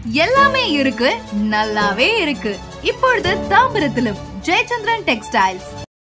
எல்லாமே இருக்கு நல்லாவே இருக்கு இப்பொழுது தாம்பரத்திலும் ஜெயச்சந்திரன் டெக்ஸ்டைல்ஸ்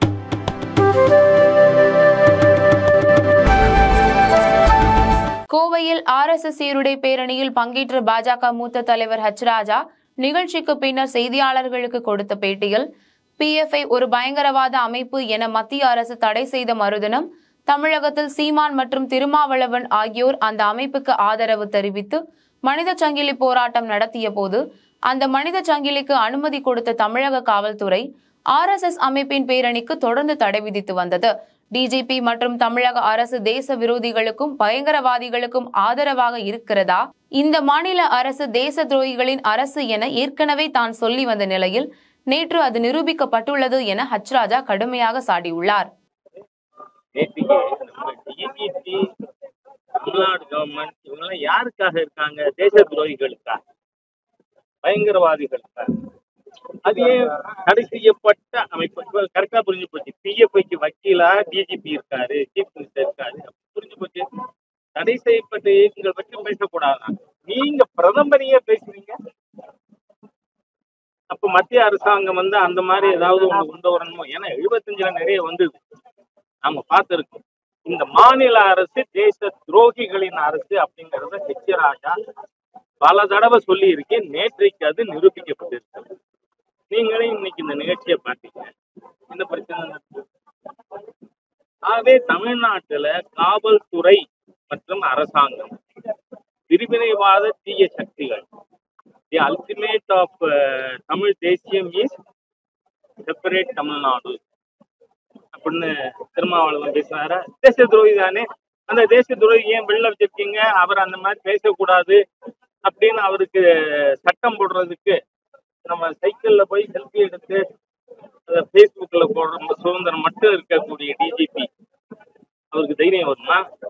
கோவையில் ஆர்எஸ்எஸ் சீருடை பேரணியில் பங்கேற்ற பாஜக மூத்த தலைவர் ஹச் ராஜா நிகழ்ச்சிக்கு பின்னர் செய்தியாளர்களுக்கு கொடுத்த பேட்டியில் பிஎஃப்ஐ ஒரு பயங்கரவாத அமைப்பு என மத்திய அரசு தடை செய்த மறுதினம் தமிழகத்தில் சீமான் மற்றும் திருமாவளவன் ஆகியோர் அந்த அமைப்புக்கு ஆதரவு தெரிவித்து மனித சங்கிலி போராட்டம் நடத்திய போது அந்த மனித சங்கிலிக்கு அனுமதி கொடுத்த தமிழக காவல்துறை ஆர்எஸ்எஸ் அமைப்பின் பேரணிக்கு தொடர்ந்து தடை விதித்து வந்தது டிஜிபி மற்றும் தமிழக அரசு தேச விரோதிகளுக்கும் பயங்கரவாதிகளுக்கும் ஆதரவாக இருக்கிறதா இந்த மாநில அரசு தேச துரோகிகளின் அரசு என ஏற்கனவே தான் சொல்லி வந்த நிலையில் நேற்று அது நிரூபிக்கப்பட்டுள்ளது என ஹச் ராஜா கடுமையாக சாடியுள்ளார் நேற்றுக்கு நம்ம டிஜிபி தமிழ்நாடு கவர்மெண்ட் இவங்கெல்லாம் யாருக்காக இருக்காங்க தேச துரோகிகளுக்கா பயங்கரவாதிகளுக்கா அது ஏன் தடை செய்யப்பட்ட அமைப்பு இப்ப கரெக்டா புரிஞ்சு போச்சு பிஎஃப்ஐக்கு வக்கீலா டிஜிபி இருக்காரு சீஃப் மினிஸ்டர் இருக்காரு அப்ப புரிஞ்சு போச்சு தடை செய்யப்பட்ட இயக்கங்கள் பற்றி பேசக்கூடாதா நீங்க பிரதமரையே பேசுறீங்க அப்ப மத்திய அரசாங்கம் வந்து அந்த மாதிரி ஏதாவது ஒண்ணு கொண்டு வரணுமோ ஏன்னா எழுபத்தஞ்சுல நிறைய வந்தது நாம பார்த்திருக்கோம் இந்த மாநில அரசு தேச துரோகிகளின் அரசு அப்படிங்கறத ஹெச் ராஜா பல தடவை சொல்லி இருக்கேன் நேற்றைக்கு அது நிரூபிக்கப்பட்டிருக்கிறது நீங்களே இன்னைக்கு இந்த நிகழ்ச்சியை பார்த்தீங்க என்ன பிரச்சனை நடக்குது? ஆகவே தமிழ்நாட்டுல காவல்துறை மற்றும் அரசாங்கம் பிரிவினைவாத தீய சக்திகள் தி அல்டிமேட் ஆஃப் தமிழ் தேசியம் இஸ் செப்பரேட் தமிழ்நாடு அப்படின்னு திருமாவளவன் பேசினாரா தேச துரோகி தானே அந்த தேச துரோகி ஏன் வெளில வச்சிருக்கீங்க அவர் அந்த மாதிரி பேசக்கூடாது அப்படின்னு அவருக்கு சட்டம் போடுறதுக்கு நம்ம சைக்கிள்ல போய் செல்ஃபி எடுத்து அதை ஃபேஸ்புக்கில் போடுற சுதந்திரம் மட்டும் இருக்கக்கூடிய டிஜிபி அவருக்கு தைரியம் வருமா